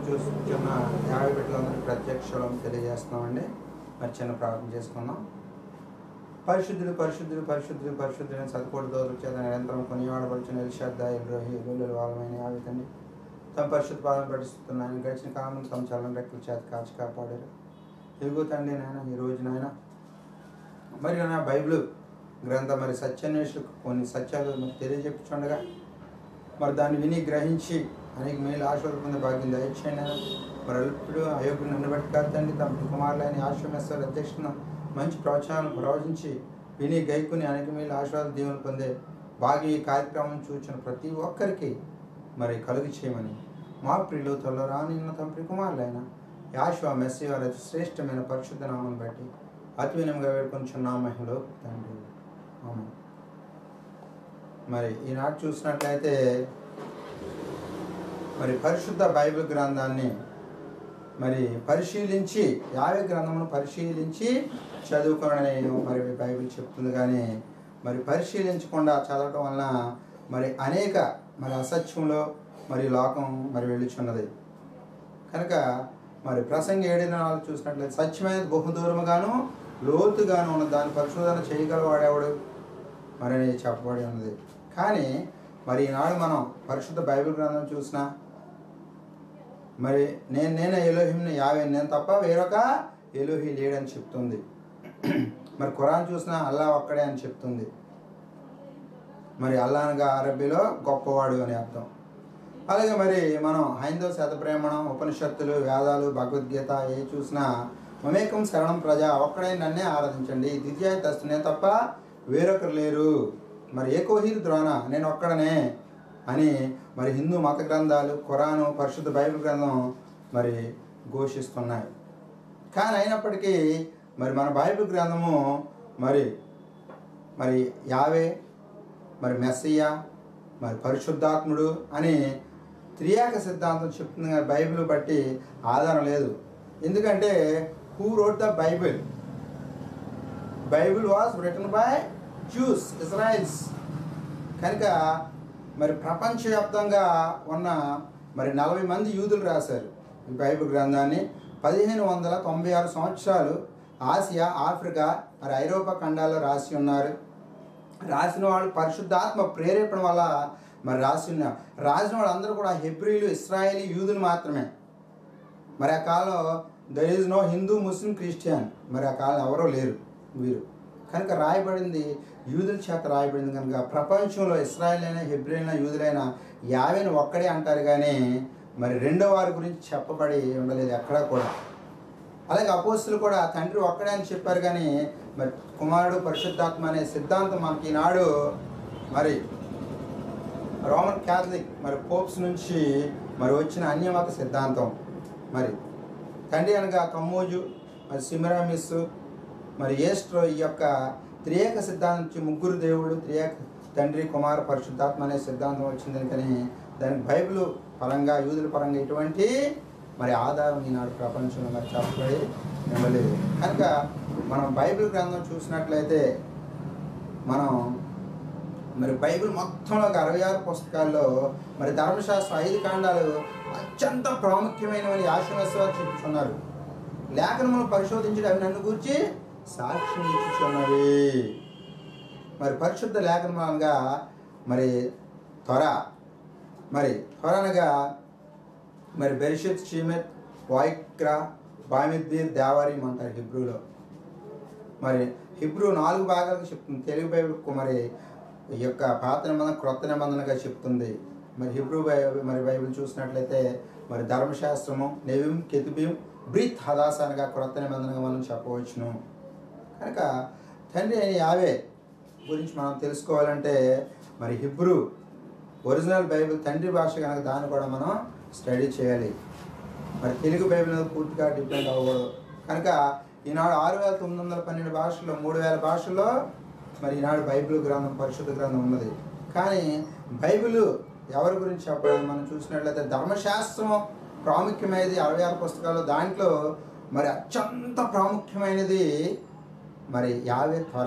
చూస్తున్న యాభై బిడ్డలందరికీ ప్రత్యక్షం తెలియజేస్తున్నామండి మరి చిన్న ప్రార్థన చేసుకుందాం పరిశుద్ధుడు పరిశుద్ధుడు పరిశుద్ధుడు పరిశుద్ధుడు సతకోటి దోరుల చేత నిరంతరం కొనియాడబడుచున్న ఎల్షద్దా ఎల్రోహి ఎల్లులు వాళ్ళమైన యావితండి తమ పరిశుద్ధ పాదం పఠిస్తున్నాను గడిచిన కాలం తమ చల్లని రెక్కల చేత కాచి కాపాడారు ఇదిగో తండ్రి నాయన ఈ రోజు నాయన మరి నా బైబిల్ గ్రంథం మరి సత్యాన్వేషులకు కొన్ని సత్యాలు మరి తెలియజెప్పుచుండగా మరి దాన్ని విని గ్రహించి అనేక మేలు ఆశీర్వాద పొందే భాగ్యం దయచేయండి నాయన. మరి అల్పుడు అయోగ్యుడు నన్ను బట్టి కాదండి తమ కుమారులైన ఆశ్రమేశ్వర అధ్యక్షున మంచి ప్రోత్సాహం ప్రవచించి విని గైకుని అనేక మేలు ఆశీర్వాద దీవులు పొందే భాగ్యం ఈ కార్యక్రమం చూచిన ప్రతి ఒక్కరికి మరి కలుగు చేయమని మా ప్రియులు త్వరలో రానిన్న తమ ప్రియ కుమారులైన యాశ్వ మెస్సి వారి అతి శ్రేష్టమైన పరిశుద్ధ నామం బట్టి అతి వినయంగా వేడుకొంచున్నాం మహిళలో తండ్రి ఆమె మరి ఈనాడు చూసినట్లయితే మరి పరిశుద్ధ బైబిల్ గ్రంథాన్ని మరి పరిశీలించి యావే గ్రంథమును పరిశీలించి చదువుకోనని మరి బైబిల్ చెప్తుంది కానీ మరి పరిశీలించకుండా చదవటం వలన మరి అనేక మరి అసత్యంలో మరి లోకం మరి వెళ్ళుచున్నది కనుక మరి ప్రసంగ ఏడు నాలుగు చూసినట్లయితే సత్యమైన బహుదూరముగాను లోతుగాను ఉన్న దాని పరిశోధన చేయగలవాడేవాడు మరి అని చెప్పబడి ఉన్నది కానీ మరి ఈనాడు మనం పరిశుద్ధ బైబిల్ గ్రంథం చూసినా మరి నేను నేను ఎలోహింని యావే నేను తప్ప వేరొక ఎలోహి లేడని చెప్తుంది మరి ఖురాన్ చూసినా అల్లా ఒక్కడే అని చెప్తుంది మరి అల్లా అనగా అరబ్బీలో గొప్పవాడు అని అర్థం అలాగే మరి మనం హైందవ శతప్రేమణం ఉపనిషత్తులు వేదాలు భగవద్గీత ఏ చూసినా మమేకం శరణం ప్రజ ఒక్కడే నన్నే ఆరాధించండి ద్వితీయ దస్తు నేను తప్ప వేరొకరు లేరు మరి ఏకోహీర్ ద్రోణ నేను ఒక్కడనే అని మరి హిందూ మత గ్రంథాలు ఖురాను పరిశుద్ధ బైబిల్ గ్రంథం మరి ఘోషిస్తున్నాయి కానీ అయినప్పటికీ మరి మన బైబిల్ గ్రంథము మరి మరి యావే మరి మెస్సయ్య మరి పరిశుద్ధాత్ముడు అని త్రియాక సిద్ధాంతం చెప్తుంది కానీ బైబిల్ బట్టి ఆధారం లేదు ఎందుకంటే who wrote the Bible Bible was written by Jews Israelis కనుక మరి ప్రపంచవ్యాప్తంగా ఉన్న మరి నలభై మంది యూదులు రాశారు ఈ బైబిల్ గ్రంథాన్ని పదిహేను వందల తొంభై ఆరు సంవత్సరాలు ఆసియా ఆఫ్రికా మరి ఐరోపా ఖండాల్లో రాసి ఉన్నారు రాసిన వాళ్ళు పరిశుద్ధాత్మ ప్రేరేపణ వల్ల మరి రాసి ఉన్నారు రాసిన వాళ్ళందరూ కూడా హెబ్రిలు ఇస్రాయేలీ యూదులు మాత్రమే మరి ఆ కాలంలో there is no Hindu Muslim Christian మరి ఆ కాలం ఎవరో లేరు వీరు కనుక రాయబడింది యూదుల చేత రాయబడింది కనుక ప్రపంచంలో ఇస్రాయల్ అయినా హెబ్రిలైనా యూదులైనా యావేని ఒక్కడే అంటారు కానీ మరి రెండో వారి గురించి చెప్పబడి ఉండలేదు ఎక్కడా కూడా అలాగే అపోస్తులు కూడా తండ్రి ఒక్కడే అని చెప్పారు కానీ మరి కుమారుడు పరిశుద్ధాత్మ అనే సిద్ధాంతం మనకి ఈనాడు మరి రోమన్ క్యాథలిక్ మరి పోప్స్ నుంచి మరి వచ్చిన అన్యమత సిద్ధాంతం మరి తండ్రి అనగా కమ్మోజు మరి సిమరామిస్ మరి ఏస్ట్రో ఈ యొక్క త్రియేక సిద్ధాంతం నుంచి ముగ్గురు దేవుడు త్రియేక తండ్రి కుమార పరిశుద్ధాత్మ అనే సిద్ధాంతం వచ్చిందని కానీ దానికి బైబిల్ పరంగా యూదుల పరంగా ఎటువంటి మరి ఆధారం ఈనాడు ప్రపంచంలో మరి చెప్పబడి ఇవ్వలేదు కనుక మనం బైబిల్ గ్రంథం చూసినట్లయితే మనం మరి బైబిల్ మొత్తంలో ఒక అరవై ఆరు పుస్తకాల్లో మరి ధర్మశాస్త్రం ఐదు కాండాలు అత్యంత ప్రాముఖ్యమైనవని ఆశ్రమేశ్వరు చెప్పుచున్నారు లేఖనములు పరిశోధించడం అవి నన్ను గురించి సాక్ష్యం ఇచ్చుచున్నవి మరి పరిశుద్ధ లేఖనములుగా మరి త్వర మరి త్వర అనగా మరి బెరిషత్ షీమెత్ వాయిక్రా బామిద్దీర్ దేవారీం అంటారు హిబ్రూలో మరి హిబ్రూ నాలుగు భాగాలకు చెప్తుంది తెలుగు బైబిల్కు మరి ఈ యొక్క పాత నిబంధన క్రొత్త నిబంధనగా చెప్తుంది మరి హిబ్రూ బైబిల్ మరి బైబిల్ చూసినట్లయితే మరి ధర్మశాస్త్రము నెవిం కెతుబిం బ్రీత్ హదాస అనగా క్రొత్త నిబంధనగా మనం చెప్పవచ్చును కనుక తండ్రి అయిన యావే గురించి మనం తెలుసుకోవాలంటే మరి హిబ్రూ ఒరిజినల్ బైబిల్ తండ్రి భాష కనుక దాన్ని కూడా మనం స్టడీ చేయాలి మరి తెలుగు బైబిల్ మీద పూర్తిగా డిపెండ్ అవ్వకూడదు కనుక ఈనాడు ఆరు వేల తొమ్మిది వందల పన్నెండు భాషల్లో మూడు వేల భాషల్లో మరి ఈనాడు బైబిల్ గ్రంథం పరిశుద్ధ గ్రంథం ఉన్నది కానీ బైబిల్ ఎవరి గురించి చెప్పడం మనం చూసినట్లయితే ధర్మశాస్త్రం ప్రాముఖ్యమైనది అరవై ఆరు పుస్తకాలు దాంట్లో మరి అత్యంత ప్రాముఖ్యమైనది మరి యావే త్వర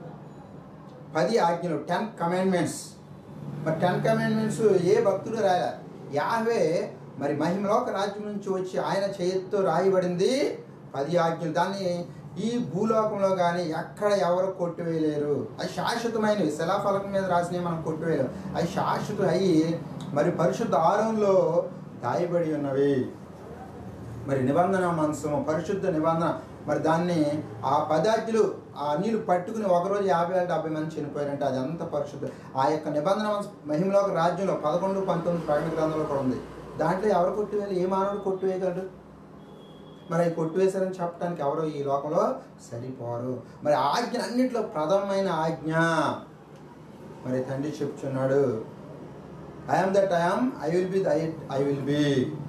పది ఆజ్ఞలు టెన్ కమాండ్మెంట్స్ మరి టెన్ కమాండ్మెంట్స్ ఏ భక్తుడు రాయాలి యావే మరి మహిమలోక రాజ్యం నుంచి వచ్చి ఆయన చేతితో రాయబడింది పది ఆజ్ఞలు దాన్ని ఈ భూలోకంలో కానీ ఎక్కడ ఎవరు కొట్టివేయలేరు అది శాశ్వతమైనవి శిలాఫలకం మీద రాసినవి మనం కొట్టివేయలేము అవి శాశ్వతం అయ్యి మరి పరిశుద్ధ ఆరంలో దాయబడి ఉన్నవి మరి నిబంధన మనసము పరిశుద్ధ నిబంధన మరి దాన్ని ఆ పదార్థులు ఆ నీళ్ళు పట్టుకుని ఒకరోజు యాభై వేల డెబ్బై మంది చనిపోయారంటే అది అంత పరిశుద్ధ ఆ యొక్క నిబంధన మనసు మహిమలోక రాజ్యంలో పదకొండు పంతొమ్మిది ప్రకటన గ్రంథంలో కూడా ఉంది దాంట్లో ఎవరు కొట్టివేయాలి ఏ మానవుడు కొట్టివేయగలడు మరి అవి కొట్టివేశారని చెప్పడానికి ఎవరు ఈ లోకంలో సరిపోరు మరి ఆజ్ఞ అన్నింటిలో ప్రథమమైన ఆజ్ఞ మరి తండ్రి చెప్తున్నాడు I am that I am I will be I will be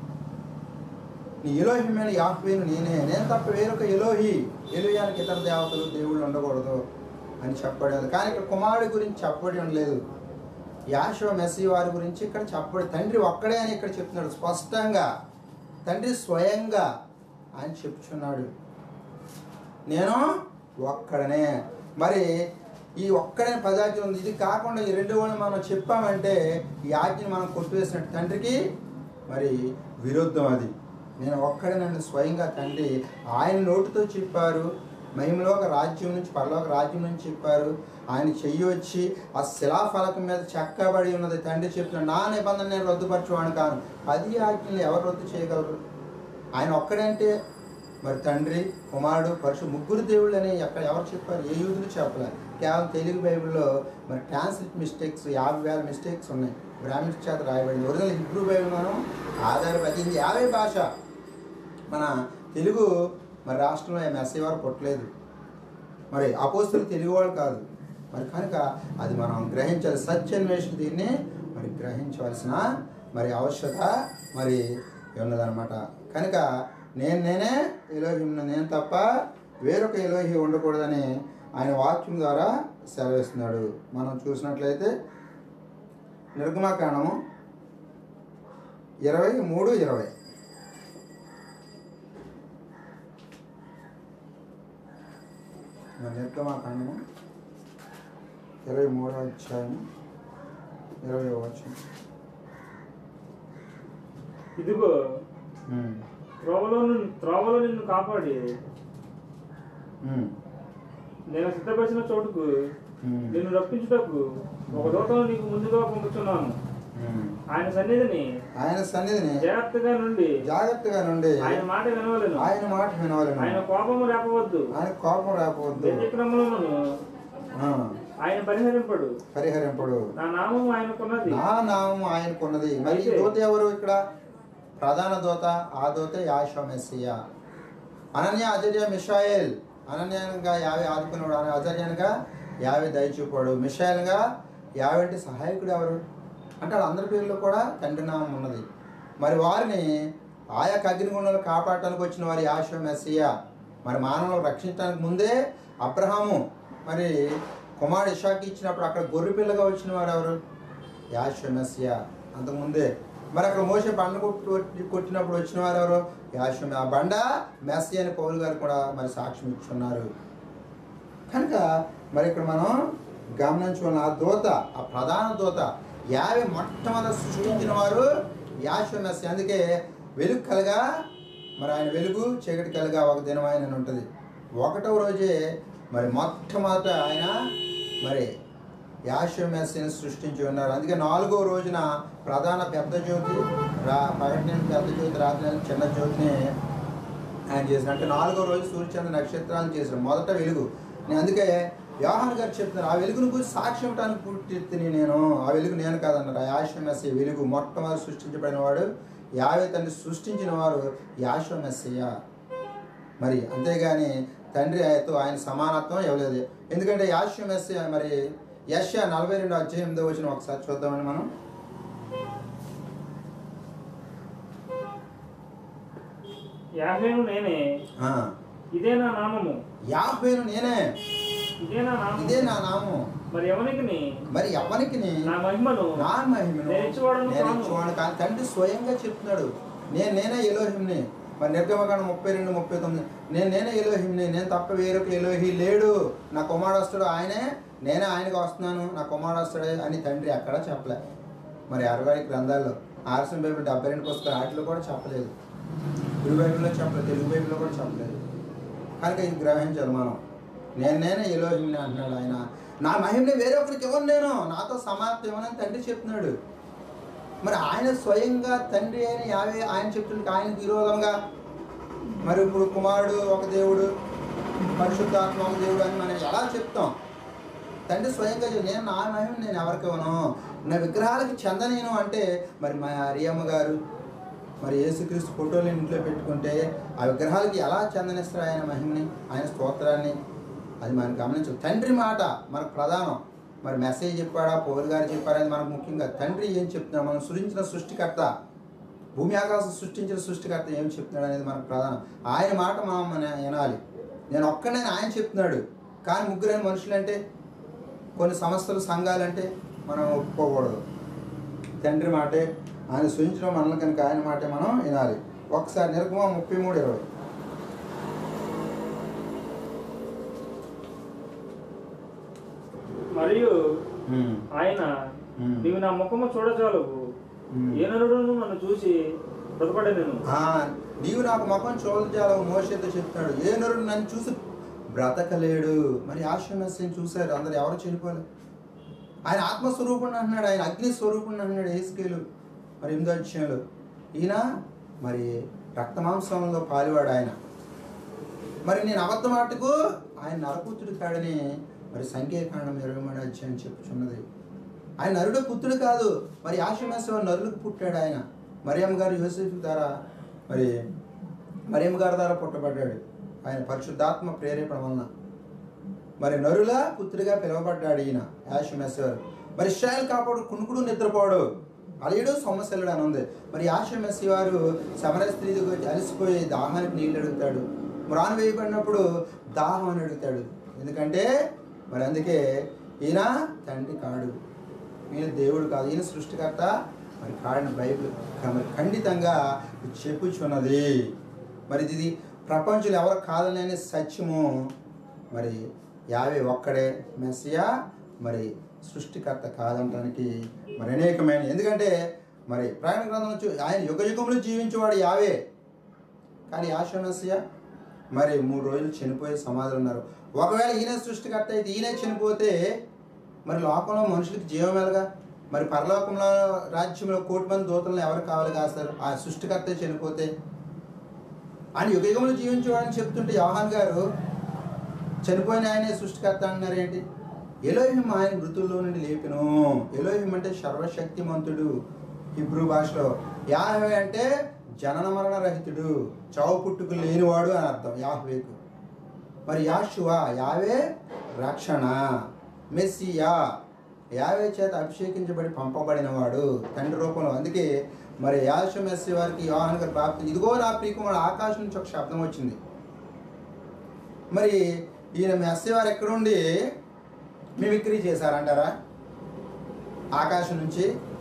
నీ ఎలోహిమైన యాహ్వేను నేనే నేను తప్ప వేరొక ఎలోహి ఎలోయానికి ఇతర దేవతలు దేవుళ్ళు ఉండకూడదు అని చెప్పబడి కానీ ఇక్కడ కుమారుడి గురించి చెప్పబడి ఉండలేదు యాశవ మెస్సి వారి గురించి ఇక్కడ చెప్పబడి తండ్రి ఒక్కడే అని ఇక్కడ చెప్తున్నాడు స్పష్టంగా తండ్రి స్వయంగా అని చెప్తున్నాడు నేను ఒక్కడనే మరి ఈ ఒక్కడే పదార్థం ఉంది ఇది కాకుండా ఈ రెండు వాళ్ళు మనం చెప్పామంటే ఈ ఆజ్ఞను మనం కొట్టివేసినట్టు తండ్రికి మరి విరుద్ధం అది నేను ఒక్కడే నన్ను స్వయంగా తండ్రి ఆయన నోటితో చెప్పారు మహిమలోక రాజ్యం నుంచి పరలోక రాజ్యం నుంచి చెప్పారు ఆయన చెయ్యి వచ్చి ఆ శిలాఫలకం మీద చెక్కబడి ఉన్నది తండ్రి చెప్పిన నా నిబంధన నేను రద్దుపరచువాను కాను పది ఆజ్ఞలు ఎవరు రద్దు చేయగలరు ఆయన ఒక్కడంటే మరి తండ్రి కుమారుడు పరుషు ముగ్గురు దేవుళ్ళు అని ఎక్కడ ఎవరు చెప్పారు ఏ యూదులు చెప్పలేదు కేవలం తెలుగు బైబిల్లో మరి ట్రాన్స్లేట్ మిస్టేక్స్ యాభై వేల మిస్టేక్స్ ఉన్నాయి బ్రాహ్మిన్స్ చేత రాయబడింది ఒరిజినల్ హిబ్రూ బైబిల్ మనం ఆధారపడింది యాభై భాష మన తెలుగు మరి రాష్ట్రంలో ఏం ఎస్ఐ వారు పుట్టలేదు మరి అపోస్తులు తెలుగు వాళ్ళు కాదు మరి కనుక అది మనం గ్రహించాలి సత్యన్వేషణ దీన్ని మరి గ్రహించవలసిన మరి అవశ్యత మరి ఉన్నదన్నమాట కనుక నేను నేనే ఎలోహింను నేను తప్ప వేరొక ఎలోహి ఉండకూడదని ఆయన వాక్యం ద్వారా సెలవిస్తున్నాడు మనం చూసినట్లయితే నిర్గమాకాండము ఇరవై మూడు ఇరవై నిర్గమాకాండము ఇరవై మూడో అధ్యాయం ఇరవై వచ్చిన ఇదిగో త్రోవలో నిన్ను త్రోవలో నిన్ను కాపాడి నేను సిద్ధపరిచిన చోటుకు నిన్ను రప్పించుటకు ఒక దూతను నీకు ముందుగా పంపుతున్నాను ఆయన సన్నిధిని ఆయన సన్నిధిని జాగ్రత్తగా నుండి జాగ్రత్తగా నుండి ఆయన మాట వినవలను ఆయన మాట వినవలను ఆయన కోపము రేపవద్దు ఆయన కోపం రాకపోవద్దు వ్యతిక్రమలను ఆ, ఆయన పరిహరింపడు పరిహరింపడు నా నామము ఆయనకున్నది నా నామం ఆయనకున్నది మరి ఈ దూత ఎవరు ఇక్కడ ప్రధాన దూత ఆ దూత యాషో మెస్సియా అనన్య అజర్య మిషాయల్ అనన్యంగా యావే ఆదుకున్నాడు అజర్యన్గా యావే దయచూపాడు మిషాయల్గా యావంటి సహాయకుడు ఎవరు అంటే వాళ్ళందరి పేర్లో కూడా తండ్రి నామం ఉన్నది మరి వారిని ఆయా అగ్నిగుండంలో కాపాడటానికి వచ్చిన వారి యాషో మెస్సియా మరి మానవులను రక్షించడానికి ముందే అబ్రహాము మరి కుమారుడు ఇషాకి ఇచ్చినప్పుడు అక్కడ గొర్రె పిల్లగా వచ్చిన వారు ఎవరు యాషో మెస్సియా అంతకుముందే మరి అక్కడ మోసే బండ కొట్టి కొట్టినప్పుడు వచ్చిన వారు ఎవరు యాషో ఆ బండ మెస్సి అని పౌలు గారు కూడా మరి సాక్ష్యం ఇచ్చున్నారు కనుక మరి ఇక్కడ మనం గమనించుకున్న ఆ దూత ఆ ప్రధాన దూత యాభై మొట్టమొదటి సృష్టించిన వారు యాశ్వనస్సి అందుకే వెలుగు కలగా మరి ఆయన వెలుగు చీకటి కలగా ఒక దినం ఆయన ఉంటుంది ఒకటవ రోజే మరి మొట్టమొదట ఆయన మరి యాశ్వమెస్సిని సృష్టించి ఉన్నారు అందుకే నాలుగో రోజున ప్రధాన పెద్ద జ్యోతి రా పగటి పెద్ద జ్యోతి రాత్రి చిన్న జ్యోతిని ఆయన చేసిన అంటే నాలుగో రోజు సూర్యచంద్ర నక్షత్రాలు చేసిన మొదట వెలుగు నేను అందుకే వ్యవహాన్ గారు చెప్తున్నారు ఆ వెలుగును గురించి సాక్ష్యం ఇవ్వడానికి పుట్టిని నేను ఆ వెలుగు నేను కాదన్నారు ఆ యాశ్వమెస్సి వెలుగు మొట్టమొదటి సృష్టించబడిన వాడు యావే తండ్రి సృష్టించిన వారు యాశ్వమెస్సయ్య మరి అంతేగాని తండ్రి ఆయనతో ఆయన సమానత్వం ఇవ్వలేదు ఎందుకంటే యాశ్వమెస్సి మరి యశ నలభై రెండు అధ్యాయం ఎనిమిదో వచ్చిన ఒకసారి చూద్దామని మనం యాభైను నేనే ఆ, ఇదే నా నామము యాభైను నేనే ఇదే నా నామము ఇదే నా నామం మరి ఎవరికి మరి ఎవరికి నా మహిమను నా మహిమను నేను ఇచ్చేవాడను నేను కాను. ఇచ్చేవాడు కానీ తండ్రి స్వయంగా చెప్తున్నాడు నేను నేనే ఎలోహింని మరి నిర్గమకాండ ముప్పై రెండు ముప్పై తొమ్మిది నేను నేనే ఎలోహింని నేను తప్ప వేరొక ఎలోహి లేడు నా కుమారుడు వస్తాడు ఆయనే నేనే ఆయనకు వస్తున్నాను నా కుమారుడు వస్తాడు అని తండ్రి ఎక్కడా చెప్పలే మరి అరవై గ్రంథాల్లో ఆర్సన్ బైబిల్ డెబ్బై రెండు పుస్తకాలు వాటిలో కూడా చెప్పలేదు తెలుగు బైబిల్లో చెప్పలేదు తెలుగు బైబిల్లో కూడా చెప్పలేదు కనుక ఇది గ్రహించాలి మనం నేను నేనే ఎలోహిని అంటున్నాడు ఆయన నా మహిమని వేరే ఒకరికి ఇవ్వను నేను నాతో సమాప్తి ఇవ్వనని తండ్రి చెప్తున్నాడు మరి ఆయన స్వయంగా తండ్రి అయిన యావే ఆయన చెప్తుంటే ఆయనకు విరోధంగా మరి ఇప్పుడు కుమారుడు ఒక దేవుడు పరిశుద్ధాత్మ ఒక దేవుడు అని మనం ఎలా చెప్తాం తండ్రి స్వయంగా చెప్పు, నేను నా మహిమ నేను ఎవరికి ఇవ్వను నా విగ్రహాలకి చెందనేను అంటే మరి మా అరియమ్మ గారు మరి యేసుక్రీస్తు ఫోటోలు ఇంట్లో పెట్టుకుంటే ఆ విగ్రహాలకి ఎలా చెందనిస్తారు ఆయన మహిమని ఆయన స్తోత్రాన్ని అది మనం గమనించాలి తండ్రి మాట మనకు ప్రధానం మరి మెసేజ్ చెప్పాడా పౌరు గారు చెప్పారా అది మనకు ముఖ్యంగా తండ్రి ఏం చెప్తున్నాడు మనం సృష్టించిన సృష్టికర్త భూమి ఆకాశం సృష్టించిన సృష్టికర్త ఏం చెప్తున్నాడు అనేది మనకు ప్రధానం ఆయన మాట మనం మన వినాలి నేను ఒక్కనే ఆయన చెప్తున్నాడు కానీ ముగ్గురైన మనుషులంటే కొన్ని సంస్థలు సంఘాలంటే మనం ఒప్పుకోకూడదు తండ్రి మాటే ఆయన సూచించడం మనల్ని కనుక ఆయన మాటే మనం వినాలి ఒకసారి నిరకమా ముప్పై మూడు ఇరవై మరియు ఉమ్, ఆయన ఉమ్. నీవు నా ముఖము చూడచాలవు ఉమ్. ఏ నరుడును నన్ను చూసి బ్రతపడే నేను ఆ, నీవు నాకు ముఖం చూడజాలవు మోషతో చెప్తున్నాడు ఏ నరుడు నన్ను చూసి బ్రతకలేడు మరి ఆశ్రమస్యం చూశారు అందరు ఎవరు చనిపోలేదు ఆయన ఆత్మస్వరూపుణ్ణి అంటున్నాడు ఆయన అగ్ని స్వరూపుణ్ణి అంటున్నాడు ఏసుకేలు మరి ఎనిమిదో అధ్యాయంలో ఈయన మరి రక్తమాంసంలో పాలివాడు ఆయన మరి నేను అబద్ధమాటకు ఆయన నరపుత్రుడు కాడని మరి సంఖ్యాకాండం ఇరవై మూడు అధ్యాయం చెప్పుచున్నది ఆయన నరుడు పుత్రుడు కాదు మరి ఆశ్రమేశ్వర నరులకు పుట్టాడు ఆయన మరియమ్మ గారు యోసేఫ్ ద్వారా మరి మరియమ్మ గారి ద్వారా పుట్టబడ్డాడు ఆయన పరిశుద్ధాత్మ ప్రేరేపణ వలన మరి నరుల పుత్రుడిగా పిలువబడ్డాడు ఈయన యాషమేశ్వర్ మరి ఇస్రాయల్ కాపాడు కునుకుడు నిద్రపోడు అలీడు సొమ్మశల్లుడు అని ఉంది మరి యాషమేసి వారు సమర స్త్రీ దగ్గరికి వచ్చి అలసిపోయి దాహానికి నీళ్ళు అడుగుతాడు మ్రాను వేయబడినప్పుడు దాహం అని అడుగుతాడు ఎందుకంటే మరి అందుకే ఈయన తండ్రి కాడు ఈయన దేవుడు కాదు ఈయన సృష్టికర్త మరి కాడిన బైబిల్ మరి ఖండితంగా చెప్పుచున్నది మరి ఇది ప్రపంచంలో ఎవరు కాదలేని సత్యము మరి యావే ఒక్కడే మెస్సియా మరి సృష్టికర్త కాదంటానికి మరి అనేకమైన ఎందుకంటే మరి ప్రయాణ గ్రంథం నుంచి ఆయన యుగ యుగంలో జీవించేవాడు యావే కానీ యాషో మెస్సియా మరి మూడు రోజులు చనిపోయే సమాధులు ఉన్నారు ఒకవేళ ఈయన సృష్టికర్త అయితే ఈయనే చనిపోతే మరి లోకంలో మనుషులకి జీవం ఎలాగా మరి పరలోకంలో రాజ్యంలో కోటి మంది దూతలను ఎవరు కావాలి కాస్తారు ఆ సృష్టికర్తే చనిపోతే ఆయన యుగ యుగంలో జీవించేవాడని చెప్తుంటే యోహాన్ గారు చనిపోయిన ఆయనే సృష్టికర్త అంటున్నారు ఏంటి ఎలోహిం ఆయన మృతుల్లో నుండి లేపిను ఎలోహిం అంటే సర్వశక్తిమంతుడు హిబ్రూ భాషలో యాహవే అంటే జనన మరణ రహితుడు చావు పుట్టుకు లేనివాడు అని అర్థం యాహ్వేకు మరి యాషువా యావే రక్షణ మెస్సియా యావే చేత అభిషేకించబడి పంపబడినవాడు తండ్రి రూపంలో అందుకే మరి యాషు మెస్సి వారికి యోహాన్ గారు ప్రాప్తి ఇదిగో నా ప్రియకుమారుడు ఆకాశం నుంచి ఒక శబ్దం వచ్చింది మరి ఈయన మెస్సి వారు ఎక్కడుండి మిమిక్రీ చేశారంటారా ఆకాశం నుంచి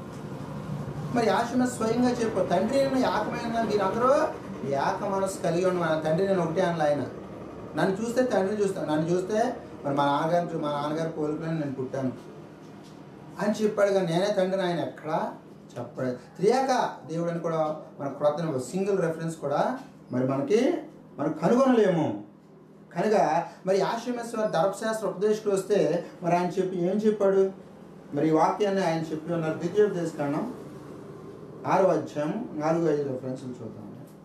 మరి ఆశ్రమ స్వయంగా చెప్పు తండ్రి నేను ఏకమైన మీరందరూ ఏక మనసు కలిగి ఉన్న మన తండ్రి నేను ఒకటే అనలే ఆయన నన్ను చూస్తే తండ్రిని చూస్తాను నన్ను చూస్తే మరి మా నాన్నగారిని చూ- మా నాన్నగారు కోలుకుని నేను పుట్టాను అని చెప్పాడు కానీ నేనే తండ్రిని ఆయన ఎక్కడా చెప్పాడు త్రియాక దేవుడు అని కూడా మన క్రొత్త సింగిల్ రెఫరెన్స్ కూడా మరి మనకి మనం కనుగొనలేము కనుక మరి ఆశ్రమేశ్వర ధర్మశాస్త్ర ఉపదేశకుడు వస్తే మరి ఆయన చెప్పి ఏం చెప్పాడు మరి ఈ వాక్యాన్ని ఆయన చెప్పి ఉన్నారు ద్వితీయ తీసుకున్నాం ఆరో అధ్యాయం నాలుగు ఐదు రెఫరెన్స్లు చూద్దాం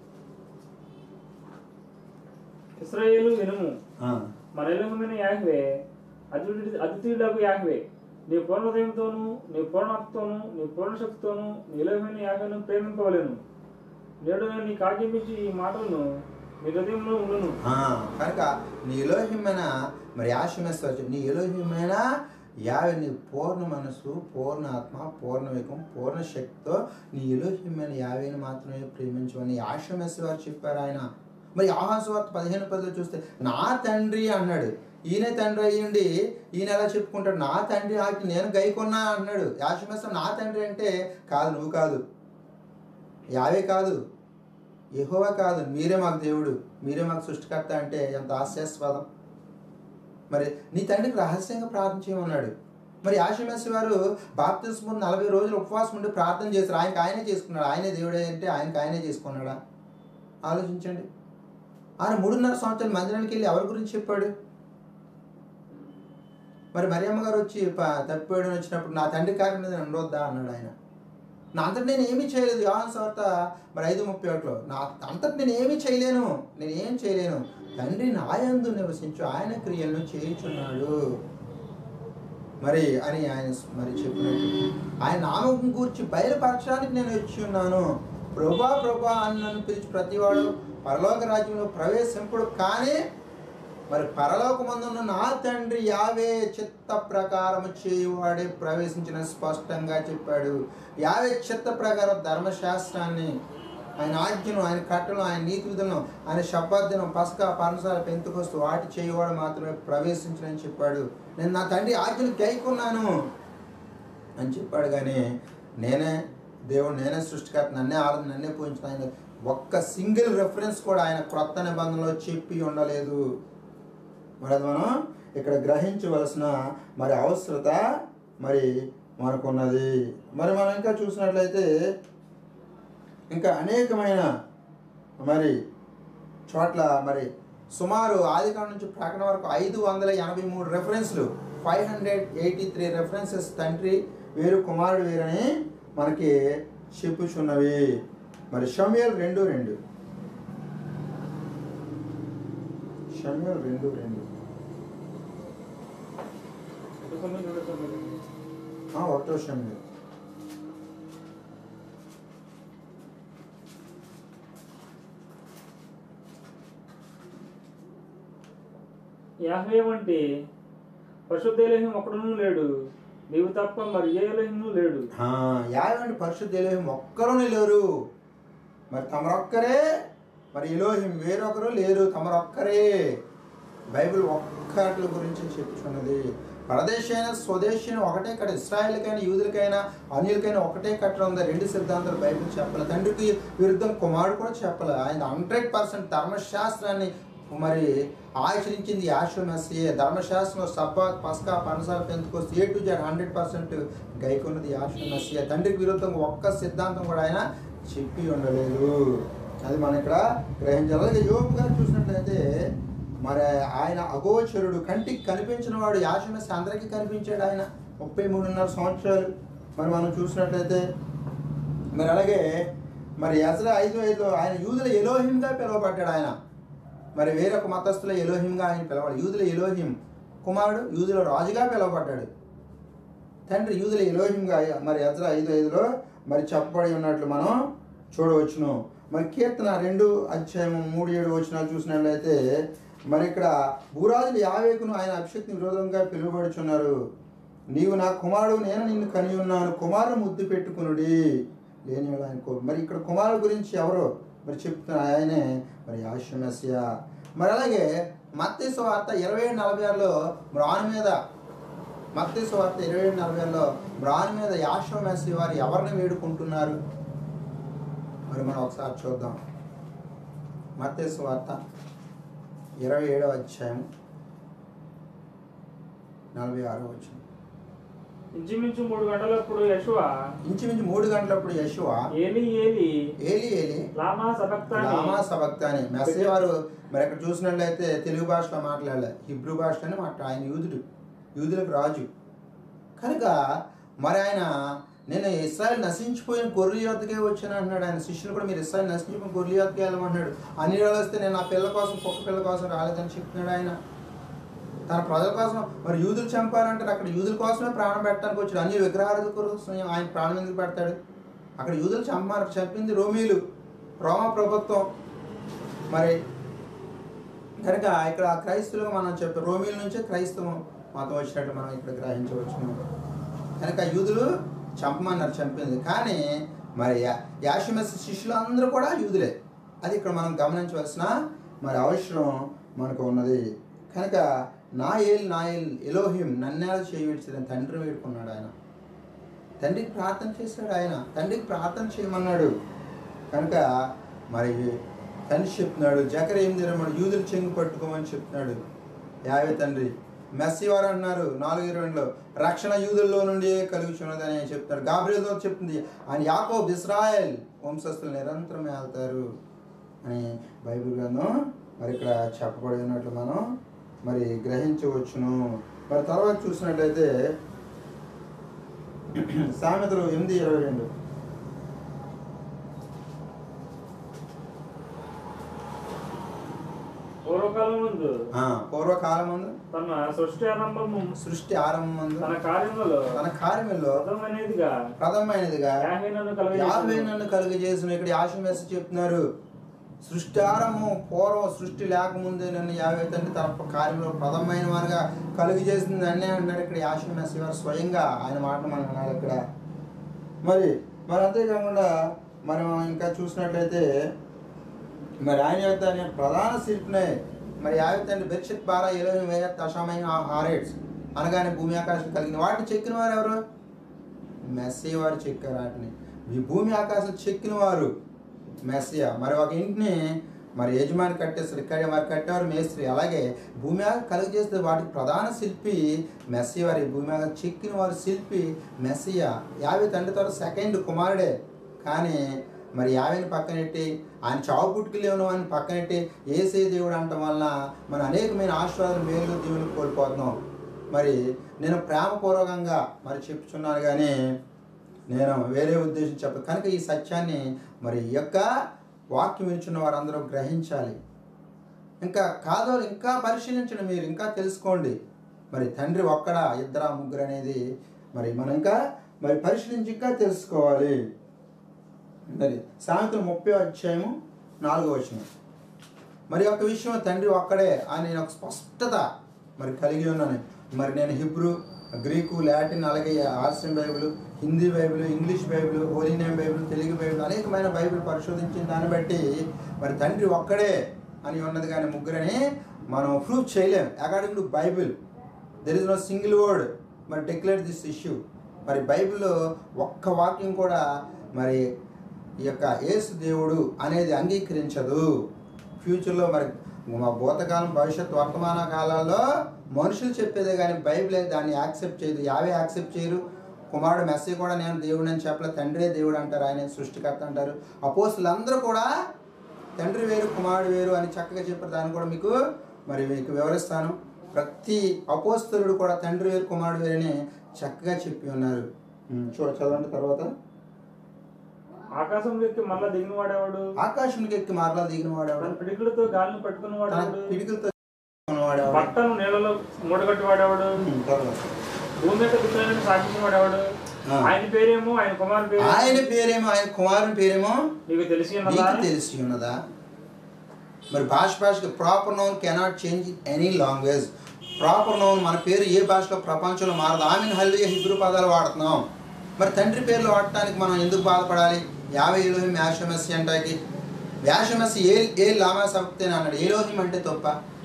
ఇస్రాయేలు వినుము ఆ, మన ఎలుగుమైన యాహ్వే అతిథి అతిథులకు యాహ్వే నీ పూర్ణ హృదయంతోను నీ పూర్ణతోను నీ పూర్ణ శక్తితోను నీ ఎలుగుమైన యాహ్వేను ప్రేమింపవలేను నేడు నేను నీకు ఆజ్ఞాపించి ఈ మాటలను నీ హృదయంలో ఉండును ఆ, కనుక నీ ఎలోహిమైన మరి ఆశ్రమేశ్వర చెప్పి నీ ఎలోహిమైన యావే నీ పూర్ణ మనసు పూర్ణ ఆత్మ పూర్ణ వేగం పూర్ణ శక్తితో నీ ఎలోహిమైన యావేని మాత్రమే ప్రేమించమని ఆశ్రమేశ్వర చెప్పారు ఆయన మరి ఆహాస్వార్త పదిహేను పదిలో చూస్తే నా తండ్రి అన్నాడు ఈయన తండ్రి అయ్యండి ఈయన ఎలా చెప్పుకుంటాడు నా తండ్రి ఆకి నేను గైకొన్నా అన్నాడు యాశ్మేశ్వర నా తండ్రి అంటే కాదు నువ్వు కాదు యావే కాదు యెహోవా కాదు మీరే మాకు దేవుడు మీరే మాకు సృష్టికర్త అంటే ఎంత హాస్యాస్పదం మరి నీ తండ్రికి రహస్యంగా ప్రార్థన చేయమన్నాడు మరి యాషమేసి వారు బాప్తిస్మ ముందు నలభై రోజులు ఉపవాసం ఉండి ప్రార్థన చేశారు ఆయనకి ఆయనే చేసుకున్నాడు ఆయనే దేవుడే అంటే ఆయనకి ఆయనే చేసుకున్నాడా ఆలోచించండి ఆయన మూడున్నర సంవత్సరాలు మందిరానికి వెళ్ళి ఎవరి గురించి చెప్పాడు మరి మరియమ్మ గారు వచ్చి ప- తప్పిపోయాడు అని వచ్చినప్పుడు నా తండ్రి కార్యం మీద నేను ఉండొద్దా అన్నాడు ఆయన నా అంతటి నేను ఏమీ చేయలేదు యోహాన్ వార్త మరి ఐదు ముప్పై ఒకటిలో నా అంతటి నేను ఏమీ చేయలేను నేను ఏం చేయలేను తండ్రి నాయందు నివసించు ఆయన క్రియలను చేయించున్నాడు మరి అని ఆయన మరి చెప్పినట్టు ఆయన నామం కూర్చి బయలుపరచడానికి నేను వచ్చి ఉన్నాను ప్రభా ప్రభా అని నన్ను పిలిచి ప్రతివాడు పరలోక రాజ్యంలో ప్రవేశింపుడు కానీ మరి పరలోకమందున్న నా తండ్రి యావే చిత్త ప్రకారం చేయువాడే ప్రవేశించిన స్పష్టంగా చెప్పాడు యావే చిత్త ప్రకారం ధర్మశాస్త్రాన్ని ఆయన ఆజ్ఞను ఆయన కట్టను ఆయన నీతి విధులను ఆయన శబ్దార్థనం పసక పరసాల పెంతుకొస్తూ వాటి చేయువాడు మాత్రమే ప్రవేశించనని చెప్పాడు నేను నా తండ్రి ఆజ్ఞను గైకున్నాను అని చెప్పాడు కానీ నేనే దేవుడు నేనే సృష్టికర్త నన్నే ఆరాధన నన్నే పూజించిన ఆయన ఒక్క సింగిల్ రెఫరెన్స్ కూడా ఆయన క్రొత్త నిబంధనలో చెప్పి ఉండలేదు మరి అది మనం ఇక్కడ గ్రహించవలసిన మరి అవసరత మరి మనకున్నది మరి మనం ఇంకా చూసినట్లయితే ఇంకా అనేకమైన మరి చోట్ల మరి సుమారు ఆదికాండం నుంచి ప్రకటన వరకు ఐదు వందల ఎనభై మూడు రెఫరెన్స్లు five hundred eighty three references తండ్రి వేరు కుమారుడు వేరని మనకి చెప్పుచున్నవి మరి షమ్యల్ రెండు రెండు షమ్యల్ రెండు రెండు ఒకటో సమయం, రెండో సమయం. ఆ, ఒకటో షమ్యల్ యాహ్వే అంటే పరిశుద్ధ ఎలోహిం ఒకడును లేడు నీవు తప్ప మరి ఏ ఎలోహిము లేడు యావండి పరిశుద్ధ ఎలోహిం ఒక్కరూ లేరు మరి తమరొక్కరే మరి ఎలోహిం వేరొకరు లేరు తమరొక్కరే బైబిల్ ఒక్కటి గురించి చెప్తున్నది పరదేశైన స్వదేశీన ఒకటే కట్ట ఇస్రాయల్కైనా యూదులకైనా అన్యులకైనా ఒకటే కట్టడం ఉంది రెండు సిద్ధాంతాలు బైబిల్ చెప్పాలి తండ్రికి విరుద్ధం కుమారుడు కూడా చెప్పాలి ఆయన హండ్రెడ్ పర్సెంట్ ధర్మశాస్త్రాన్ని మరి ఆచరించింది యాశ్వమస్యే ధర్మశాస్త్రంలో సబ్బాత్ పస్కా పనసాల పెంతుకొస్తే A to Z hundred percent గైకున్నది యాశ్వమస్యే తండ్రికి విరుద్ధంగా ఒక్క సిద్ధాంతం కూడా ఆయన చెప్పి ఉండలేదు అది మనం ఇక్కడ గ్రహించాలి అలాగే యోపు గారు చూసినట్లయితే మరి ఆయన అగోచరుడు కంటికి కనిపించిన వాడు యాశమస్య అందరికీ కనిపించాడు ఆయన ముప్పై మూడున్నర సంవత్సరాలు మరి మనం చూసినట్లయితే మరి అలాగే మరి ఎసరా ఐదు ఐదులో ఆయన యూదుల ఎలోహింగా పిలువబడ్డాడు ఆయన మరి వేరొక మతస్థుల ఎలోహింగా ఆయన పిలవాడు యూదుల ఎలోహిం కుమారుడు యూదుల రాజుగా పిలువబడ్డాడు తండ్రి యూదుల ఎలోహింగా మరి ఎజ్రా ఐదు ఐదులో మరి చెప్పబడి ఉన్నట్లు మనం చూడవచ్చును మరి కీర్తన రెండు అధ్యాయం మూడు ఏడు వచనాలు చూసినట్లయితే మరి ఇక్కడ భూరాజులు యావేకును ఆయన అభిషక్తి విరోధంగా పిలువబడుచున్నారు నీవు నా కుమారుడు నేను నిన్ను కని ఉన్నాను కుమారుడు ముద్దు పెట్టుకునుడి లేని వాడు ఆయన కో- మరి ఇక్కడ కుమారుడు గురించి ఎవరు మరి చెప్తున్న ఆయనే మరి ఆశ్వమస్య మరి అలాగే మత్తేసు వార్త ఇరవై ఏడు నలభై ఆరులో మ్రాన్ మీద మత్తేసు వార్త ఇరవై ఏడు నలభై ఆరులో మ్రాన్ మీద యాశ్వమస్య వారు ఎవరిని వేడుకుంటున్నారు మరి మనం ఒకసారి చూద్దాం మత్తేసు వార్త ఇరవై ఏడవ అధ్యాయం నలభై ఆరో వచ్చింది ఇంచుమించు మూడు గంటలప్పుడు యశువ ఇంచుమించు మూడు గంటలప్పుడు యశువ ఏలి ఏలి ఏలి ఏలి లామా సబక్తాని రామా సబక్త అని మెస్సే వారు మరి అక్కడ చూసినట్లయితే తెలుగు భాషలో మాట్లాడలే హిబ్రూ భాషలోనే మాట్లా ఆయన యూదుడు యూదులకు రాజు కనుక మరి ఆయన నేను ఇస్రాయల్ నశించిపోయిన గొర్రెల యొద్దకే వచ్చాను అంటున్నాడు ఆయన శిష్యులు కూడా మీరు ఇస్రాయల్ నశించిపోయిన గొర్రెల యొద్దకే వెళ్ళమన్నాడు అన్ని రోజులు వస్తే నేను నా పిల్లల కోసం కుక్క పిల్లల కోసం రాలేదని చెప్తున్నాడు ఆయన తన ప్రజల కోసం మరి యూదులు చంపారంటే అక్కడ యూదుల కోసమే ప్రాణం పెట్టడానికి వచ్చాడు అన్ని విగ్రహాల కోసం ఆయన ప్రాణం ఎందుకు పెడతాడు అక్కడ యూదులు చంపారు చంపింది రోమీలు రోమా ప్రభుత్వం మరి కనుక ఇక్కడ క్రైస్తువులుగా మనం చెప్పే రోమిల నుంచే క్రైస్తవం మతం వచ్చినట్టు మనం ఇక్కడ గ్రహించవచ్చు కనుక యూదులు చంపమన్నారు చంపింది కానీ మరి యా- యాషిమస్ శిష్యులు అందరూ కూడా యూదులే అది ఇక్కడ మనం గమనించవలసిన మరి అవసరం మనకు ఉన్నది కనుక నా ఏల్ నా ఏల్ ఎలోహిం నన్నేల చేయవలసిన తండ్రి వేడుకున్నాడు ఆయన తండ్రికి ప్రార్థన చేశాడు ఆయన తండ్రికి ప్రార్థన చేయమన్నాడు కనుక మరి తండ్రి చెప్తున్నాడు జకర ఏం తినమడు యూదులు చెంగు పట్టుకోమని చెప్తున్నాడు యావే తండ్రి మెస్సీ వారు అన్నారు నాలుగు ఇరవై రెండులో రక్షణ యూదుల్లో నుండి కలుగుచున్నదని ఆయన చెప్తారు గాబ్రియల్తో చెప్తుంది ఆయన యాకోబ్ ఇస్రాయల్ వంశస్థులు నిరంతరం వెళ్తారు అని బైబిల్ గ్రంథం మరి ఇక్కడ చెప్పబడి ఉన్నట్లు మనం మరి గ్రహించవచ్చును మరి తర్వాత చూసినట్లయితే సామెతలు ఎనిమిది ఇరవై రెండు పూర్వకాలం ముందు ఆ, పూర్వకాలం ముందు తన సృష్టి ఆరంభము సృష్టి ఆరంభం ముందు తన కార్యములలో తన కార్యములో ప్రథమైనదిగా ప్రథమైనదిగా యాహే నన్ను యాభై కలగజేసెను. నన్ను కలుగజేసిన ఇక్కడ యాశమేసి చెప్తున్నారు సృష్టి ఆరంభం పూర్వం సృష్టి లేకముందే నన్ను యాభై తండ్రి తన కార్యంలో ప్రథమైన వారుగా కలుగజేసింది అన్నీ అంటారు ఇక్కడ యాశమేసి వారు స్వయంగా ఆయన మాట మనం వినాలి ఇక్కడ మరి మరి అంతేకాకుండా మనం ఇంకా చూసినట్లయితే మరి ఆయన యొక్క నేను ప్రధాన శిల్పినే మరి యాభై తండ్రి బెర్షిత్ బారా ఎలోహిం వేయ తషామైన హారేట్స్ అనగానే భూమి ఆకాశం కలిగిన వాటిని చెక్కిన వారు ఎవరు మెస్సీ వారు చెక్కారు వాటిని ఈ భూమి ఆకాశం చెక్కిన వారు మెస్సియా మరి ఒక ఇంటిని మరి యజమాని కట్టేస్తారు ఇక్కడ మరి కట్టేవారు మేస్త్రి అలాగే భూమి ఆకాశం కలుగు చేస్తే వాటికి ప్రధాన శిల్పి మెస్సీ వారి భూమి ఆకాశం చెక్కిన వారు శిల్పి మెస్సియా యాభై తండ్రి తర్వాత సెకండ్ కుమారుడే కానీ మరి యాభైని పక్కనెట్టి ఆయన చావు పుట్టుకలు లేవని వాడిని పక్కనెట్టి ఏసే దేవుడు అంటం వలన మన అనేకమైన ఆశీర్వాదాలు మేలు దేవుని కోల్పోతున్నాం మరి నేను ప్రేమపూర్వకంగా మరి చెప్తున్నాను కానీ నేను వేరే ఉద్దేశం చెప్ప కనుక ఈ సత్యాన్ని మరి ఈ యొక్క వాక్యం వినిచున్న వారందరూ గ్రహించాలి ఇంకా కాదో ఇంకా పరిశీలించండి మీరు ఇంకా తెలుసుకోండి మరి తండ్రి ఒక్కడా ఇద్దరా ముగ్గురు అనేది మరి మనం ఇంకా మరి పరిశీలించి ఇంకా తెలుసుకోవాలి మరి సాయంత్రం ముప్పై అధ్యాయము నాలుగో వచనం మరి ఒక విషయం తండ్రి ఒక్కడే అని నేను ఒక స్పష్టత మరి కలిగి ఉన్నాను మరి నేను హిబ్రూ గ్రీకు లాటిన్ అలాగే ఆర్సియం Bible Hindi Bible English Bible holy name Bible Telugu Bible అనేకమైన బైబిల్ పరిశోధించిన దాన్ని బట్టి మరి తండ్రి ఒక్కడే అని ఉన్నది కానీ ముగ్గురని మనం ప్రూఫ్ చేయలేం according to Bible there is no single word మరి డిక్లేర్ దిస్ ఇష్యూ మరి బైబిల్లో ఒక్క వాక్యం కూడా మరి ఈ యొక్క యేసు దేవుడు అనేది అంగీకరించదు ఫ్యూచర్లో మరి మా భూతకాలం భవిష్యత్ వర్తమాన కాలాల్లో మనుషులు చెప్పేదే కానీ బైబిల్ దాన్ని యాక్సెప్ట్ చేయదు యావే యాక్సెప్ట్ చేయరు కుమారుడు మెస్సీ కూడా నేను దేవుడు అని చెప్పలే తండ్రే దేవుడు అంటారు ఆయన సృష్టికర్త అంటారు అపోస్తులందరూ కూడా తండ్రి వేరు కుమారుడు వేరు అని చక్కగా చెప్పారు దాన్ని కూడా మీకు మరి మీకు వివరిస్తాను ప్రతి అపోస్తులుడు కూడా తండ్రి వేరు కుమారుడు వేరు అని చక్కగా చెప్పి ఉన్నారు ఉమ్, చూడ చదవండి తర్వాత ఆకాశంలోకి మళ్ళా దిగిన వాడేవాడు ఆకాశంకి ఎక్కి మార్లా దిగిన తన వాడేవాడు పిడికులతో గాలిని పట్టుకుని తన వాడేవాడు పిడికిలతో వాడేవాడు బట్టను నీళ్ళలో మూడగట్టి వాడేవాడు ఉమ్, తర్వాత భూమి యొక్క దిక్కులను సాగించిన వాడేవాడు ఆ. ఆయన పేరేమో ఆయన కుమారు పేరు ఆయన పేరేమో ఆయన కుమారుని పేరేమో నీకు తెలిసి ఉన్నదా నీకు తెలిసి ఉన్నదా మరి భాష భాషకి proper noun cannot change any language proper noun మన పేరు ఏ భాషలో ప్రపంచంలో మారదు ఆమెను హల్లుగా హిబ్రూ పదాలు వాడుతున్నాం మరి తండ్రి పేర్లు వాడటానికి మనం ఎందుకు బాధపడాలి యాభై ఏలోహిం వ్యాషమస్సి అంటాకి వ్యాషమస్సి ఏ ఏ లామా సప్తేన అన్నాడు ఏలోహిం అంటే తప్ప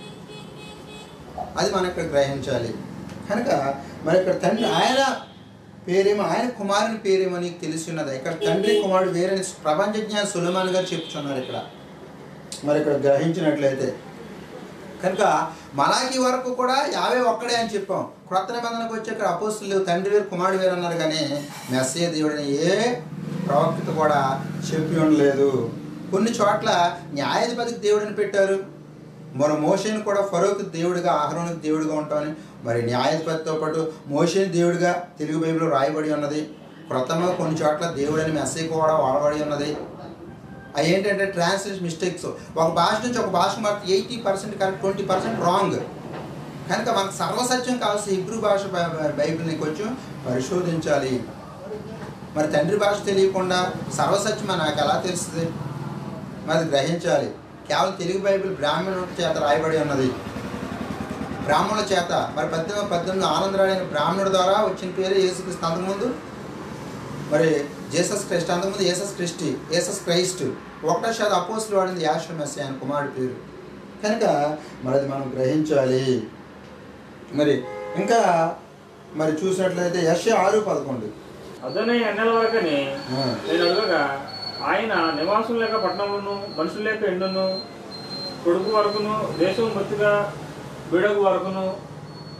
అది మనం ఇక్కడ గ్రహించాలి కనుక మరి ఇక్కడ తండ్రి ఆయన పేరేమో ఆయన కుమారుని పేరేమో నీకు తెలిసి ఉన్నది ఇక్కడ తండ్రి కుమారుడు వేరే ప్రపంచ జ్ఞాని సులమాన్ గారు చెప్తున్నారు ఇక్కడ మరి ఇక్కడ గ్రహించినట్లయితే కనుక మలాకి వరకు కూడా యాభై ఒక్కడే అని చెప్పాం క్రొత్త నిబంధనకు వచ్చి ఇక్కడ అపోస్తులు తండ్రి వేరు కుమారుడు వేరు అన్నారు కానీ మెస్సే దేవుడిని ఏ ప్రవక్త కూడా చెప్పి ఉండలేదు కొన్ని చోట్ల న్యాయాధిపతికి దేవుడిని పెట్టారు మన మోషేని కూడా ఫరోక్ దేవుడిగా ఆహ్రోనికి దేవుడిగా ఉంటామని మరి న్యాయాధిపతితో పాటు మోషేని దేవుడిగా తెలుగు బైబిల్లో రాయబడి ఉన్నది క్రొత్తగా కొన్ని చోట్ల దేవుడని మెస్సేజ్ కూడా వాడబడి ఉన్నది అవి ఏంటంటే ట్రాన్స్లేషన్ మిస్టేక్స్ ఒక భాష నుంచి ఒక భాష మాత్రం eighty percent correct twenty percent wrong కనుక మనకు సర్వసత్యం కావాల్సిన హిబ్రూ భాష బై- బైబిల్ని కొంచెం పరిశోధించాలి మరి తండ్రి భాష తెలియకుండా సర్వసత్యం నాకు ఎలా తెలుస్తుంది మరి గ్రహించాలి కేవలం తెలుగు బైబిల్ బ్రాహ్మణుల చేత రాయబడి ఉన్నది బ్రాహ్మణుల చేత మరి పద్దెనిమిది పద్దెనిమిది ఆనందరాడైన బ్రాహ్మణుడి ద్వారా వచ్చిన పేరు యేసుక్రీస్తు అంతకుముందు మరి జేసస్ క్రైస్ట్ అంతకుముందు ఏసస్ క్రిస్టి ఏసస్ క్రైస్ట్ ఒకటో శాతం అపోస్తులు వాడింది యాశ్వమెస్ ఆయన కుమారుడి పేరు కనుక మరి అది మనం గ్రహించాలి మరి ఇంకా మరి చూసినట్లయితే యశ ఆరు పదకొండు అదనే ఎన్నెల వరకని ఆ, నేను అడగగా ఆయన నివాసం లేక పట్టణమును మనుషులు లేక ఎండును కొడుకు వరకును దేశం బొత్తిగా బిడగు వరకును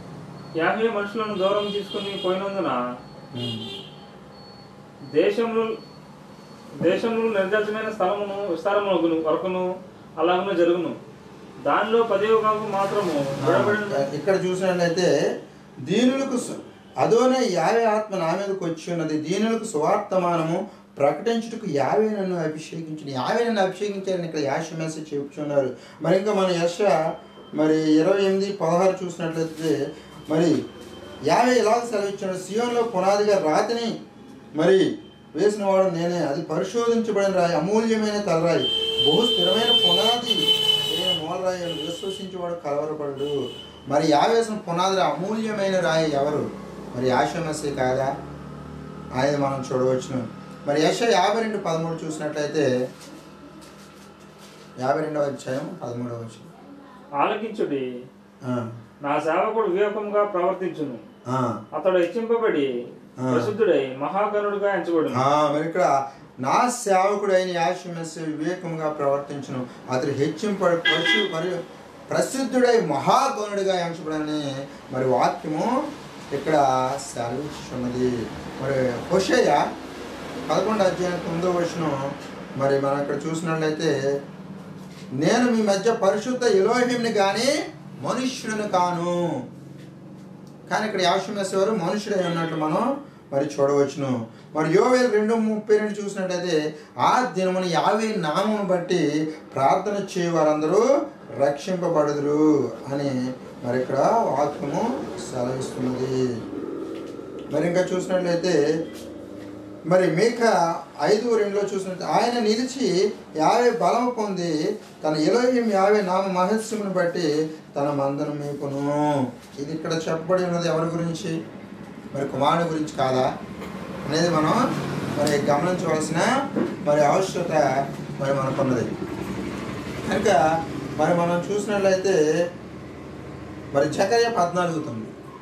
యాభై మనుషులను దూరం తీసుకుని పోయినందున ఉమ్. దేశములు దేశములు నిర్జలమైన స్థలమును విస్తారమును వరకును అలాగను జరుగును దానిలో పదేవ కాకు మాత్రము విడబడిన ఇక్కడ చూసినట్లయితే దీనులకు సు- అదోనే యావే ఆత్మ నా మీదకి వచ్చి ఉన్నది దీనులకు సువార్తమానము ప్రకటించుటకు యావే నన్ను అభిషేకించిన యావే నన్ను అభిషేకించారని ఇక్కడ యాష మెసేజ్ చెప్పుచున్నారు మరి ఇంకా మన యశ మరి ఇరవై ఎనిమిది పదహారు చూసినట్లయితే మరి యావే ఇలా సెలవిచ్చాడు సియోన్లో పునాదిగా రాతిని మరి వేసిన వాడు నేనే అది పరిశోధించబడిన రాయి అమూల్యమైన తలరాయి బహు స్థిరమైన పునాది నేను మూలరాయి అని విశ్వసించేవాడు కలవరపడు మరి యావేసిన పునాది అమూల్యమైన రాయి ఎవరు మరి యాశమసి కాదా అనేది మనం చూడవచ్చును మరి యశ యాభై రెండు పదమూడు చూసినట్లయితే యాభై రెండవ అధ్యాయం పదమూడవ వచ్చిన ఆలకించుడి నా సేవకుడు వివేకంగా ప్రవర్తించును అతడు హెచ్చింపబడి ఆ. ప్రసిద్ధుడై మహాగణుడుగా ఎంచబడును మరి ఇక్కడ నా సేవకుడైన యాశమస్య వివేకంగా ప్రవర్తించును అతడు హెచ్చింపడు పరచు మరియు ప్రసిద్ధుడై మహాగణుడిగా ఎంచబడని మరి వాక్యము ఇక్కడ సెలవిస్తున్నది మరి హుషయ్య పదకొండు అధ్యాయం తొమ్మిదో వచనం మరి మనం ఇక్కడ చూసినట్లయితే నేను మీ మధ్య పరిశుద్ధ ఎలోహింని కానీ మనుష్యుని కాను కానీ ఇక్కడ యాషమేశ్వరు మనుషుడై ఉన్నట్లు మనం మరి చూడవచ్చును మరి యోవేలు రెండు ముప్పై రెండు చూసినట్లయితే ఆ దినమును యావే నామమును బట్టి ప్రార్థన చేయ వారందరూ రక్షింపబడుదురు అని మరి ఇక్కడ వాక్యము సెలవిస్తున్నది మరి ఇంకా చూసినట్లయితే మరి మేక ఐదు రెండులో చూసినట్టు ఆయన నిలిచి యావే బలం పొంది తన ఎలోహిం యావే నామ మహస్యమును బట్టి తన మందను మేపును ఇది ఇక్కడ చెప్పబడి ఉన్నది ఎవరి గురించి మరి కుమారుని గురించి కాదా అనేది మనం మరి గమనించవలసిన మరి ఆవశ్యకత మరి మనకున్నది కనుక మరి మనం చూసినట్లయితే మరి జకర్య పద్నాలుగు తొమ్మిది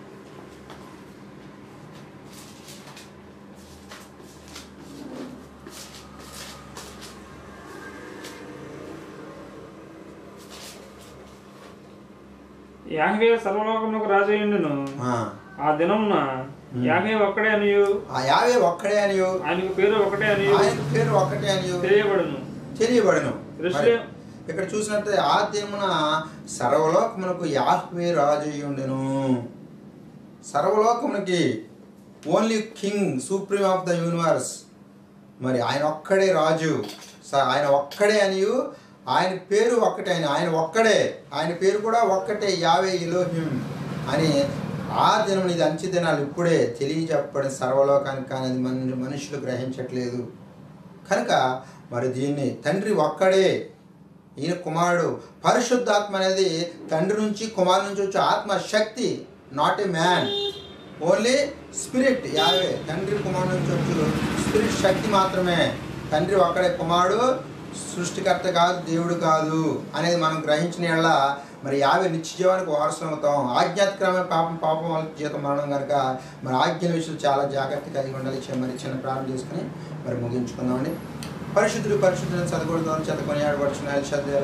యాహ్వే సర్వలోకమునకు రాజయ్యుండును ఆ. ఆ దినమున యాహ్వే ఒక్కడే అనియు ఆ యావే ఒక్కడే అనియు ఆయనకు పేరు ఒకటే అనియు ఆయన పేరు ఒక్కటే అనియు తెలియబడును తెలియబడను దృశ్యం ఇక్కడ చూసినట్టే ఆ దినమున సర్వలోకమునకు యాహ్వే రాజు అయి ఉండెను సర్వలోకమునకి only king supreme of the universe మరి ఆయన ఒక్కడే రాజు స- ఆయన ఒక్కడే అనియు ఆయన పేరు ఒక్కటే అని ఆయన ఒక్కడే ఆయన పేరు కూడా ఒక్కటే యావే ఇలోహిం అని ఆ దినం ఇది అంచె దినాలు ఇప్పుడే తెలియజెప్పడం సర్వలోకానికి కానీ అది మన మనుషులు గ్రహించట్లేదు కనుక మరి దీన్ని తండ్రి ఒక్కడే ఈయన కుమారుడు పరిశుద్ధాత్మ అనేది తండ్రి నుంచి కుమారు నుంచి వచ్చే ఆత్మ శక్తి not a man only spirit Yahweh తండ్రి కుమారు నుంచి వచ్చు స్పిరిట్ శక్తి మాత్రమే తండ్రి ఒక్కడే కుమారుడు సృష్టికర్త కాదు దేవుడు కాదు అనేది మనం గ్రహించిన యెడల మరి యావే నిత్యజీవానికి వారసులం అవుతాం ఆధ్యాత్మికమైన పాపం పాపం వల్ల జీతం మరణం కనుక మరి ఆజ్ఞల విషయంలో చాలా జాగ్రత్త కలిగి ఉండాలి చి- మరి చిన్న ప్రారంభం చేసుకుని మరి ముగించుకుందామండి పరిశుద్ధులు పరిశుద్ధులను చదవకూడదు చేత కొనియాడబడుచున్న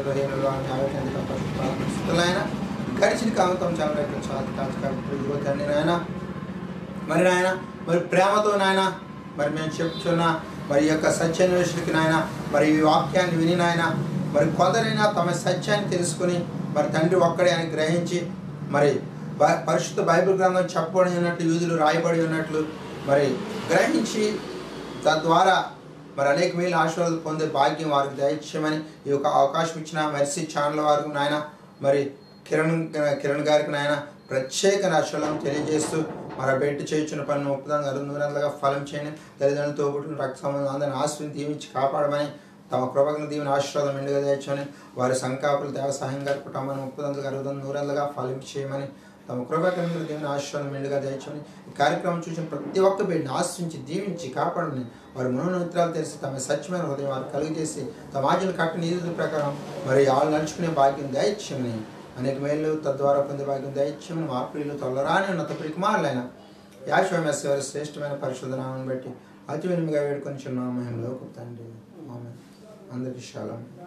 పరిశుద్ధులైన గడిచిన కామతం చాలా రెక్కలు చాలు కాల్చి కాబట్టి ఇదిగో తండ్రి నాయన మరి నాయన మరి ప్రేమతో నాయన మరి మేము చెప్తున్న మరి ఈ యొక్క సత్యాన్వేషణకి నాయన మరి ఈ వాక్యాన్ని విని నాయన మరి కొందరైనా తమ సత్యాన్ని తెలుసుకుని మరి తండ్రి ఒక్కడే అని గ్రహించి మరి బ- పరిశుద్ధ బైబిల్ గ్రంథం చెప్పబడి ఉన్నట్లు యూదులు రాయబడి ఉన్నట్లు మరి గ్రహించి తద్వారా మరి అనేక వేల ఆశీర్వాదాలు పొందే భాగ్యం వారికి దయచేయమని ఈ యొక్క అవకాశం ఇచ్చిన మెర్సీ ఛానల్ వారికి నాయన మరి కిరణ్ కిరణ్ గారికి నాయన ప్రత్యేక నష్టాలను తెలియజేస్తూ మరి బిడ్డ చేయించిన పనులు ఒప్పుదాన్ని అరుందురంగా ఫలం చేయండి తల్లిదండ్రులు తోబుట్టును రక్త సంబంధం అందరిని ఆశ్రయం దీవించి కాపాడమని తమ కృపగల దీవెన ఆశీర్వాదం మెండుగా తెచ్చని వారి సంకాపులు దేవ సహాయం గారి కుటుంబాన్ని ముప్పదందులుగా అరవై నూరందుగా ఫలింపు చేయమని తమ కృపగల దీవెన ఆశీర్వాదం మెండుగా తెచ్చని ఈ కార్యక్రమం చూసిన ప్రతి ఒక్క బిడ్డని ఆశ్రయించి దీవించి కాపాడని వారి మనోనేత్రాలు తెలిసి తమ సత్యమైన హృదయం వారు కలుగజేసి తమ ఆజ్ఞలు కట్టిన నీతి ప్రకారం మరి వాళ్ళు నడుచుకునే భాగ్యం దయచేయమని అనేక మేళ్ళు తద్వారా పొందే భాగ్యం దయచేయమని మా ప్రియులు తొలరాని ఉన్నత ప్రికుమారులైన యాశ్వమేశ్వర వారి శ్రేష్టమైన పరిశోధనాలను బట్టి అతి వినిమిగా వేడుకొని చిన్న మహిమలో తండ్రి ఆమె అందరికీ శాలం